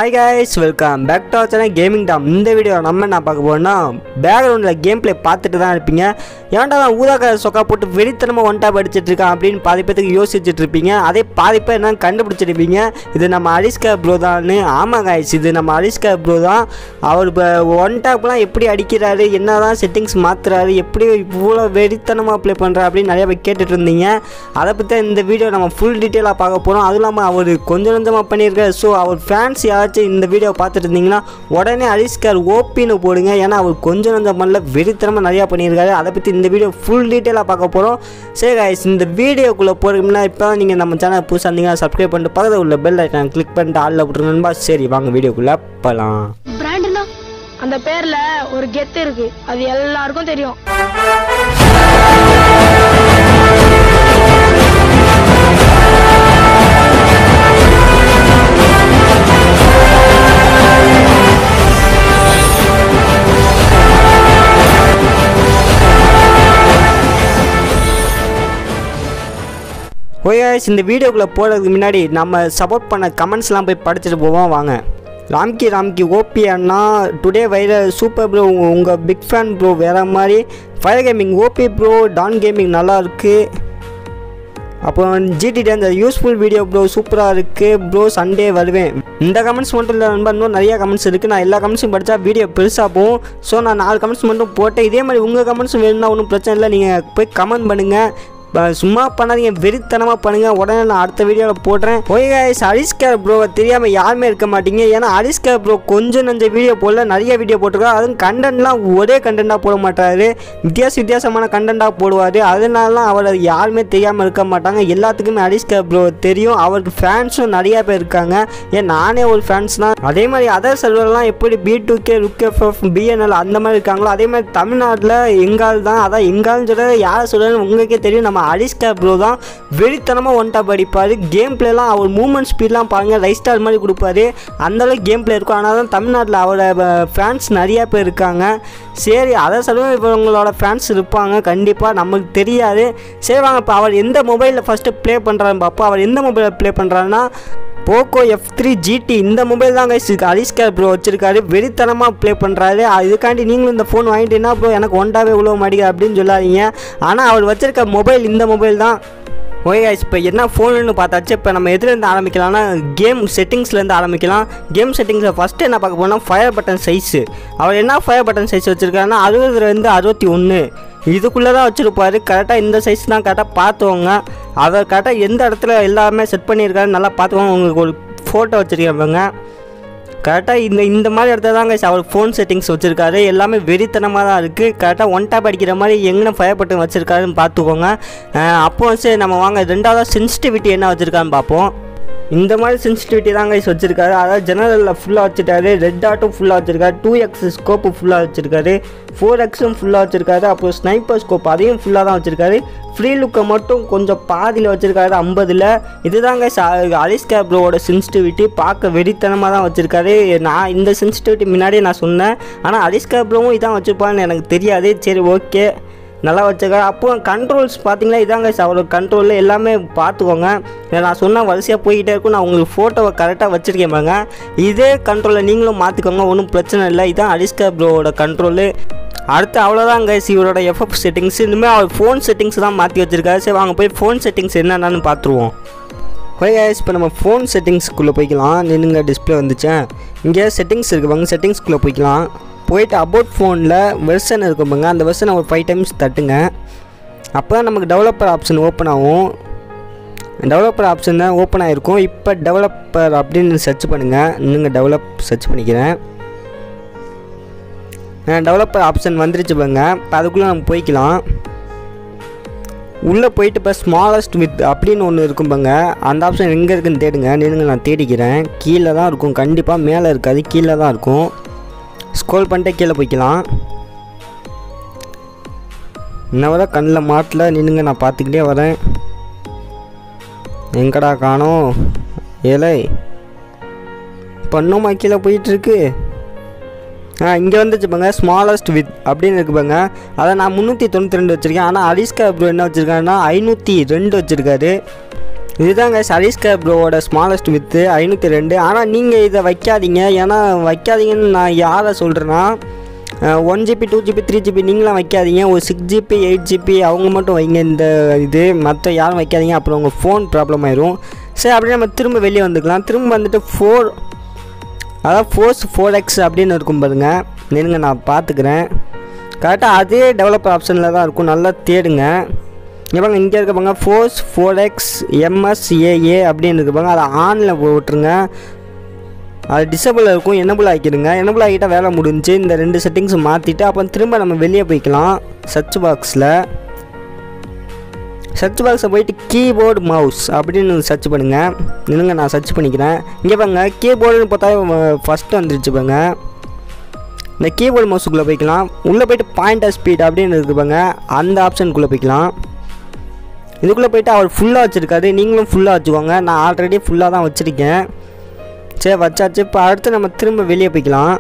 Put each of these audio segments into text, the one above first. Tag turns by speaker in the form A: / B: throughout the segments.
A: hi guys welcome back to channel gaming Tom இந்த video நம்ம என்ன பார்க்க போறோம்னா பேக்ரவுண்டில் கேம் ப்ளே பார்த்துட்டு தான் இருப்பீங்க ஏன்டா அவன் ஊதாக்கார சொக்கா போட்டு வெறித்தனமாக ஒன் டாப் அடிச்சிட்டு இருக்கான் அப்படின்னு பாதி பேத்துக்கு யோசிச்சுட்டு இருப்பீங்க அதே பாதி பேர் என்ன கண்டுபிடிச்சிருப்பீங்க இது நம்ம அரிஸ்கா ப்ரோ தான்னு ஆமாம் கைஸ் இது நம்ம அரிஸ்கா ப்ரோ தான் அவர் இப்போ ஒன் டாப்லாம் எப்படி அடிக்கிறாரு என்ன தான் செட்டிங்ஸ் மாற்றுறாரு எப்படி இவ்வளோ வெறித்தனமாக ப்ளே பண்ணுறா அப்படின்னு நிறைய பேர் கேட்டுட்டு இருந்தீங்க அதை பற்றி இந்த வீடியோ நம்ம ஃபுல் டீட்டெயிலாக பார்க்க போகிறோம் அதுவும் இல்லாமல் அவர் கொஞ்சம் கொஞ்சமாக பண்ணியிருக்காரு ஸோ அவர் ஃபேன்ஸ் யாராச்சும் இந்த வீடியோ பார்த்துட்டு இருந்தீங்கன்னா உடனே அலிஸ்கார் ஓபின்னு போடுங்க ஏன்னா அவர் கொஞ்சம் கொஞ்சம் பண்ணல வெறித்தனமாக நிறையா பண்ணியிருக்காரு அதை பற்றி இந்த வீடியோ ஃபுல் டீட்டெயிலாக பார்க்க போகிறோம் சரி guys இந்த வீடியோக்குள்ளே போகிறதுக்கு இப்போ நீங்கள் நம்ம சேனல் புதுசாக இருந்தீங்கன்னா சப்ஸ்கிரைப் பண்ணிட்டு பக்கத்தில் உள்ள பெல் ஐக்கான் கிளிக் பண்ணிட்டு ஆளில் விட்டுருங்கன்பா சரி வாங்க வீடியோக்குள்ளே போகலாம்
B: பிராண்டுனா அந்த பேர்ல ஒரு கெத்து இருக்கு அது எல்லாருக்கும் தெரியும்
A: ஓகே guys, இந்த வீடியோக்குள்ளே போகிறதுக்கு முன்னாடி நம்ம சப்போர்ட் பண்ண கமெண்ட்ஸ்லாம் போய் படிச்சுட்டு போவோம் வாங்க ராம்கி ராம்கி ஓபி அண்ணா டுடே வைர சூப்பர் ப்ரோ உங்கள் பிக் ஃபேன் ப்ரோ வேறு மாதிரி fire gaming OP bro Don gaming நல்லா இருக்கு அப்புறம் ஜிடி அந்த யூஸ்ஃபுல் வீடியோ ப்ரோ சூப்பராக இருக்குது ப்ரோ சண்டே வருவேன் இந்த கமெண்ட்ஸ் மட்டும் இல்லை நண்பா இன்னும் நிறைய கமெண்ட்ஸ் இருக்குது நான் எல்லா கமெண்ட்ஸும் படித்தா வீடியோ பெருசாக போகும் ஸோ நான் நாலு கமெண்ட்ஸ் மட்டும் போட்டேன் இதே மாதிரி உங்கள் கமெண்ட்ஸ் வேணும்னா ஒன்றும் பிரச்சனை இல்லை நீங்கள் போய் கமெண்ட் பண்ணுங்கள் ப- சும்மா பண்ணாதீங்க வெறித்தனமாக பண்ணுங்கள் உடனே நான் அடுத்த வீடியோவில் போடுறேன் ஓய் guys அரிஸ்கர் ப்ரோவை தெரியாமல் யாருமே இருக்க மாட்டீங்க ஏன்னா அரிஸ்கர் ப்ரோ கொஞ்சம் நஞ்ச வீடியோ போடல நிறைய வீடியோ போட்டிருக்காரு அதுவும் கண்டென்ட்லாம் ஒரே கண்டென்ட்டாக போட மாட்டாரு வித்தியாச வித்தியாசமான கண்டென்ட்டாக போடுவார் அதனாலலாம் அவரை யாருமே தெரியாமல் இருக்க மாட்டாங்க எல்லாத்துக்குமே அரிஸ்கர் ப்ரோ தெரியும் அவருக்கு ஃபேன்ஸும் நிறைய பேர் இருக்காங்க ஏன் நானே ஒரு ஃபேன்ஸ் தான் அதே மாதிரி அதர் சர்வர்லாம் எப்படி P two K look FF BNL அந்த மாதிரி இருக்காங்களோ அதே மாதிரி தமிழ்நாட்டில் எங்கால் தான் அதான் எங்கால்னு சொல்கிறது யாரை சொல்கிறேன்னு உங்களுக்கே தெரியும் நம்ம அரிஸ்கா ப்ரோ தான் வெறித்தனமாக ஒன் டாப் அடிப்பார் கேம் பிளேலாம் அவர் மூமெண்ட் ஸ்பீட்லாம் பாருங்கள் ரைட் ஸ்டார் மாதிரி கொடுப்பாரு அந்தளவுக்கு கேம் பிளே இருக்கும் ஆனால் தான் தமிழ்நாட்டில் அவரோட ஃபேன்ஸ் நிறையா பேர் இருக்காங்க சரி அதை சொல்லுவேன் இப்போ உங்களோட ஃபேன்ஸ் இருப்பாங்க கண்டிப்பாக நமக்கு தெரியாது சரி வாங்க இப்போ அவர் எந்த மொபைலில் ஃபஸ்ட்டு ப்ளே பண்ணுறாருன்னு பார்ப்போம் அவர் எந்த மொபைலில் ப்ளே பண்ணுறாருன்னா போக்கோ எஃப் த்ரீ ஜிடி இந்த மொபைல் தான் கைஸ் இருக்கு அலிஸ்கர் ப்ரோ வச்சிருக்காரு வெறித்தனமாக ப்ளே பண்ணுறாரு இதுக்காண்டி நீங்களும் இந்த ஃபோன் வாங்கிட்டு என்ன ப்ரோ எனக்கு ஒன்றாவே உழவ மாட்டேங்குது அப்படின்னு சொல்லாதீங்க ஆனால் அவர் வச்சிருக்க மொபைல் இந்த மொபைல் தான் ஓகே guys இப்போ என்ன ஃபோனுன்னு பார்த்தாச்சு இப்போ நம்ம எதுலேருந்து ஆரம்பிக்கலாம்னா கேம் செட்டிங்ஸ்லேருந்து ஆரம்பிக்கலாம் கேம் செட்டிங்ஸில் ஃபஸ்ட்டு என்ன பார்க்க போனால் ஃபயர் பட்டன் சைஸு அவர் என்ன ஃபயர் பட்டன் சைஸ் வச்சுருக்காருன்னா அறுபதுலேருந்து அறுபத்தி ஒன்று இதுக்குள்ளே தான் வச்சுருப்பாரு கரெக்டாக இந்த சைஸ் தான் கரெக்டாக பார்த்துவோங்க அவர் கரெக்டாக எந்த இடத்துல எல்லாமே செட் பண்ணியிருக்காரு நல்லா பார்த்துக்கோங்க உங்களுக்கு ஒரு ஃபோட்டோ வச்சுருக்காங்க கரெக்டாக இந்த இந்த மாதிரி இடத்துல தான் guys அவர் ஃபோன் செட்டிங்ஸ் வச்சுருக்காரு எல்லாமே வெறித்தனமாக தான் இருக்குது கரெக்டாக ஒன் டேப் அடிக்கிற மாதிரி எங்கே ஃபயர் பட்டன் வச்சுருக்காருன்னு பார்த்துக்கோங்க அஹ் அப்போ வந்து நம்ம வாங்க ரெண்டாவது சென்சிட்டிவிட்டி என்ன வச்சுருக்கான்னு பார்ப்போம் இந்த மாதிரி சென்சிட்டிவிட்டி தான் கைஸ் வச்சிருக்காரு அதாவது ஜெனரலில் ஃபுல்லாக வச்சுட்டாரு ரெட் ஆட்டும் ஃபுல்லாக வச்சிருக்காரு டூ எக்ஸ் ஸ்கோப்பு ஃபுல்லாக வச்சிருக்காரு ஃபோர் எக்ஸும் ஃபுல்லாக வச்சிருக்காரு அப்புறம் ஸ்னைப்பர் ஸ்கோப் அதையும் ஃபுல்லாக தான் வச்சிருக்காரு ஃப்ரீ லுக்கை மட்டும் கொஞ்சம் பாதியில் வச்சிருக்காரு ஐம்பதில் இதுதான் கைஸ் அலிஸ் கேப்ரோவோட சென்சிட்டிவிட்டி பார்க்க வெறித்தனமாக தான் வச்சிருக்காரு நான் இந்த சென்சிட்டிவிட்டி முன்னாடியே நான் சொன்னேன் ஆனால் அலிஸ் கேப்ரோவும் இதான் வச்சுருப்பான்னு எனக்கு தெரியாது சரி ஓகே நல்லா வச்சுருக்காரு அப்போ கண்ட்ரோல்ஸ் பார்த்தீங்கன்னா இதாங்க அவரோட கண்ட்ரோலில் எல்லாமே பார்த்துக்கோங்க இதை நான் சொன்ன வரிசையாக போய்கிட்டே இருக்கும் நான் உங்களுக்கு ஃபோட்டோவை கரெக்டாக வச்சுருக்கேன் பாருங்க இதே கண்ட்ரோலை நீங்களும் மாற்றிக்கோங்க ஒன்றும் பிரச்சனை இல்லை இதான் அடிஸ்கா ப்ரோவோட கண்ட்ரோலு அடுத்து அவ்வளோதான் கைஸ் இவரோட எஃப்எஃப் செட்டிங்ஸ் இனிமேல் அவர் ஃபோன் செட்டிங்ஸ் தான் மாற்றி வச்சிருக்காரு சரி வாங்க போய் ஃபோன் செட்டிங்ஸ் என்னென்னு பார்த்துருவோம் ஓகே கைஸ் இப்போ நம்ம ஃபோன் செட்டிங்ஸ்க்குள்ளே போய்க்கலாம் நின்னுங்க டிஸ்பிளே வந்துச்சேன் இங்கே செட்டிங்ஸ் இருக்குது வாங்க செட்டிங்ஸ்குள்ளே போய்க்கலாம் போயிட்டு அபவுட் ஃபோனில் வெர்ஷன் இருக்கும் பாருங்க அந்த வெர்ஷனை ஒரு ஃபைவ் டைம்ஸ் தட்டுங்க அப்போ தான் நமக்கு டெவலப்பர் ஆப்ஷன் ஓப்பன் ஆகும் டெவலப்பர் ஆப்ஷன் தான் ஓப்பன் ஆகிருக்கும் இப்போ டெவலப்பர் அப்படின்னு சர்ச் பண்ணுங்கள் இன்னுங்க டெவலப் சர்ச் பண்ணிக்கிறேன் டெவலப்பர் ஆப்ஷன் வந்துருச்சு பாருங்க இப்போ அதுக்குள்ளே நம்ம போய்க்கலாம் உள்ளே போயிட்டு இப்போ ஸ்மாலஸ்ட் வித் அப்படின்னு ஒன்று இருக்கும் பாங்க அந்த ஆப்ஷன் எங்கே இருக்குன்னு தேடுங்க நின்னுங்க நான் தேடிக்கிறேன் கீழே தான் இருக்கும் கண்டிப்பாக மேலே இருக்காது கீழே தான் இருக்கும் ஸ்க்ரோல் பண்ணிட்டே கீழே போய்க்கலாம் இன்னும் வர கண்ணில் மாட்டில் நின்னுங்க நான் பார்த்துக்கிட்டே வரேன் எங்கடா காணோம் ஏலே பண்ணுமா கீழே போயிட்டுருக்கு ஆ இங்கே வந்துச்சு பாங்க ஸ்மாலஸ்ட் வித் அப்படின்னு இருக்கு பாங்க அதை நான் முந்நூற்றி தொண்ணூற்றி ரெண்டு வச்சுருக்கேன் ஆனால் அலிஸ்கா ப்ரோ என்ன வச்சுருக்காருன்னா ஐநூற்றி ரெண்டு வச்சுருக்காரு இதுதாங்க சரீஸ்கர் ப்ரோவோட ஸ்மாலஸ்ட் வித்து ஐநூற்றி ரெண்டு ஆனால் நீங்கள் இதை வைக்காதீங்க ஏன்னா வைக்காதீங்கன்னு நான் யாரை சொல்கிறேன்னா one GB two GB three GB நீங்களாம் வைக்காதீங்க ஒரு சிக்ஸ் ஜிபி எயிட் ஜிபி அவங்க மட்டும் வைங்க இந்த இது மற்ற யாரும் வைக்காதீங்க அப்புறம் உங்கள் ஃபோன் ப்ராப்ளம் ஆயிரும் சரி அப்படியே நம்ம திரும்ப வெளியே வந்துக்கலாம் திரும்ப வந்துட்டு ஃபோர் அதாவது ஃபோர்ஸ் ஃபோர் எக்ஸ் அப்படின்னு இருக்கும் பாருங்க நின்னுங்க நான் பார்த்துக்கிறேன் கரெக்டாக அதே டெவலப்பர் ஆப்ஷனில் தான் இருக்கும் நல்லா தேடுங்க இவங்க இங்கே இருக்கப்பாங்க ஃபோர்ஸ் ஃபோர் எக்ஸ் எம்எஸ்ஏஏ அப்படின்னு இருக்கப்பாங்க அதை ஆனில் போட்டுருங்க அது டிசபிள் இருக்கும் எனபிள் ஆக்கிடுங்க எனபிள் ஆகிட்டால் வேலை முடிஞ்சு இந்த ரெண்டு செட்டிங்ஸ் மாற்றிட்டு அப்புறம் திரும்ப நம்ம வெளியே போய்க்கலாம் சர்ச் பாக்ஸில் சர்ச் பாக்ஸை போயிட்டு கீபோர்டு மவுஸ் அப்படின்னு சர்ச் பண்ணுங்கள் நின்னுங்க நான் சர்ச் பண்ணிக்கிறேன் இங்கே பாருங்க கீபோர்டுன்னு பார்த்தா ஃபஸ்ட்டு வந்துருச்சு பாருங்க இந்த கீபோர்டு மவுஸுக்குள்ளே போய்க்கலாம் உள்ளே போயிட்டு பாயிண்டர் ஸ்பீட் அப்படின்னு இருக்குப்பாங்க அந்த ஆப்ஷனுக்குள்ளே போய்க்கலாம் இதுக்குள்ளே போயிட்டு அவர் ஃபுல்லாக வச்சுருக்காரு நீங்களும் ஃபுல்லாக வச்சுக்கோங்க நான் ஆல்ரெடி ஃபுல்லாக தான் வச்சுருக்கேன் சரி வச்சாச்சு இப்போ அடுத்து நம்ம திரும்ப வெளியே போய்க்கலாம்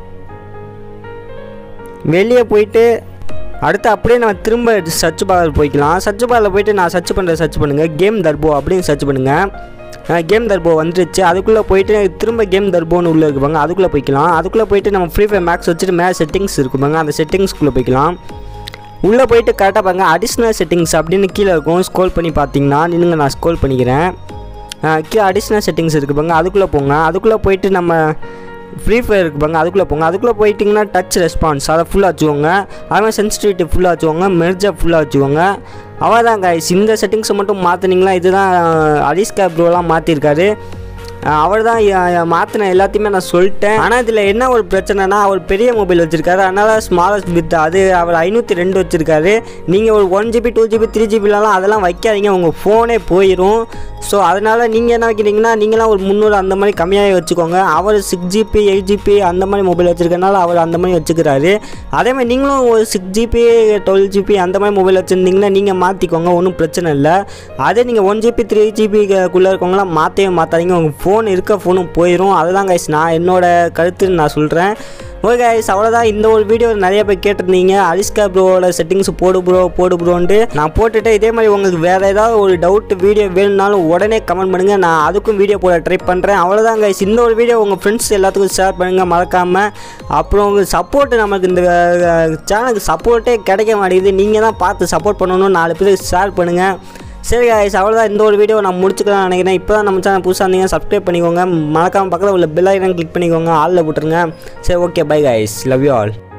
A: வெளியே போயிட்டு அடுத்து அப்படியே நம்ம திரும்ப சர்ச் பார் போய்க்கலாம் சர்ச் பாரில் போயிட்டு நான் சர்ச் பண்ணுற சர்ச் பண்ணுங்கள் கேம் தர்போ அப்படின்னு சர்ச் பண்ணுங்கள் கேம் தர்போ வந்துருச்சு அதுக்குள்ளே போயிட்டு திரும்ப கேம் தர்போன்னு உள்ளே இருக்குப்பாங்க அதுக்குள்ளே போய்க்கலாம் அதுக்குள்ளே போயிட்டு நம்ம ஃப்ரீ ஃபயர் மேக்ஸ் வச்சுட்டு மேலே செட்டிங்ஸ் இருக்குப்பாங்க அந்த செட்டிங்ஸ்குள்ளே போய்க்கலாம் உள்ளே போயிட்டு கரெக்டாக பாருங்க அடிஷ்னல் செட்டிங்ஸ் அப்படின்னு கீழே இருக்கும் ஸ்க்ரோல் பண்ணி பார்த்தீங்கன்னா நின்னுங்க நான் ஸ்க்ரோல் பண்ணிக்கிறேன் அஹ் கீழே அடிஷ்னல் செட்டிங்ஸ் இருக்குது பாருங்க அதுக்குள்ளே போங்க அதுக்குள்ளே போயிட்டு நம்ம ஃப்ரீ ஃபயர் இருக்கு பாருங்க அதுக்குள்ளே போங்க அதுக்குள்ளே போயிட்டிங்கன்னா டச் ரெஸ்பான்ஸ் அதை ஃபுல்லாக வச்சுக்கோங்க அதுமாதிரி சென்சிட்டிவிட்டி ஃபுல்லாக வச்சுக்கோங்க மெர்ஜை ஃபுல்லாக வச்சுக்கோங்க அவள் தான் கைஸ் இந்த செட்டிங்ஸை மட்டும் மாற்றினீங்களா இதுதான் அலிஸ்கா ப்ரோலாம் மாற்றிருக்காரு அவர் தான் மாற்றின எல்லாத்தையுமே நான் சொல்லிட்டேன் ஆனால் இதில் என்ன ஒரு பிரச்சனைனா அவர் பெரிய மொபைல் வச்சுருக்காரு அதனால் ஸ்மாலஸ்ட் வித் அது அவர் ஐநூற்றி ரெண்டு வச்சுருக்காரு நீங்கள் ஒரு one GB two GB three ஜிபிலலாம் அதெல்லாம் வைக்காதீங்க உங்கள் ஃபோனே போயிடும் ஸோ அதனால் நீங்கள் என்ன வைக்கிறீங்கன்னா நீங்களாம் ஒரு முந்நூறு அந்த மாதிரி கம்மியாகவே வச்சுக்கோங்க அவர் சிக்ஸ் ஜிபி எயிட் ஜிபி அந்த மாதிரி மொபைல் வச்சுருக்கனால அவர் அந்த மாதிரி வச்சுக்கிறாரு அதே மாதிரி நீங்களும் ஒரு சிக்ஸ் ஜிபி டுவெல் ஜிபி அந்த மாதிரி மொபைல் வச்சுருந்தீங்கன்னா நீங்கள் மாற்றிக்கோங்க ஒன்றும் பிரச்சனை இல்லை அதே நீங்கள் ஒன் ஜிபி த்ரீ ஜிபிக்குள்ளே இருக்கவங்களாம் மாற்றவே மாற்றாதீங்க உங்கள் ஃபோன் இருக்க ஃபோனும் போயிடும் அதுதான் கைஸ் நான் என்னோட கருத்துன்னு நான் சொல்கிறேன் ஓகே கைஸ் அவ்வளோதான் இந்த ஒரு வீடியோ நிறைய பேர் கேட்டிருந்தீங்க அலிஸ்கா ப்ரோவோட செட்டிங்ஸ் போடு ப்ரோ போடு ப்ரோன்ட்டு நான் போட்டுட்டு இதே மாதிரி உங்களுக்கு வேறு ஏதாவது ஒரு டவுட் வீடியோ வேணும்னாலும் உடனே கமெண்ட் பண்ணுங்கள் நான் அதுக்கும் வீடியோ போட ட்ரை பண்ணுறேன் அவ்வளோதான் கைஸ் இந்த ஒரு வீடியோ உங்கள் ஃப்ரெண்ட்ஸ் எல்லாத்துக்கும் ஷேர் பண்ணுங்கள் மறக்காமல் அப்புறம் உங்கள் சப்போர்ட் நமக்கு இந்த சேனலுக்கு சப்போர்ட்டே கிடைக்க மாட்டேங்குது நீங்கள் தான் பார்த்து சப்போர்ட் பண்ணணும் நாலு பேருக்கு ஷேர் பண்ணுங்கள் சரி guys அவ்வளோதான் இந்த ஒரு வீடியோ நான் முடிச்சுக்கலாம் நினைக்கிறேன் இப்போ தான் நம்ம சேனல் புதுசாக இருந்தீங்க சப்ஸ்கிரைப் பண்ணிக்கோங்க மறக்காமல் பக்கத்தில் உள்ள பெல் ஐக்கன் கிளிக் பண்ணிக்கோங்க ஆளில் போட்டுருங்க சரி okay bye guys love you all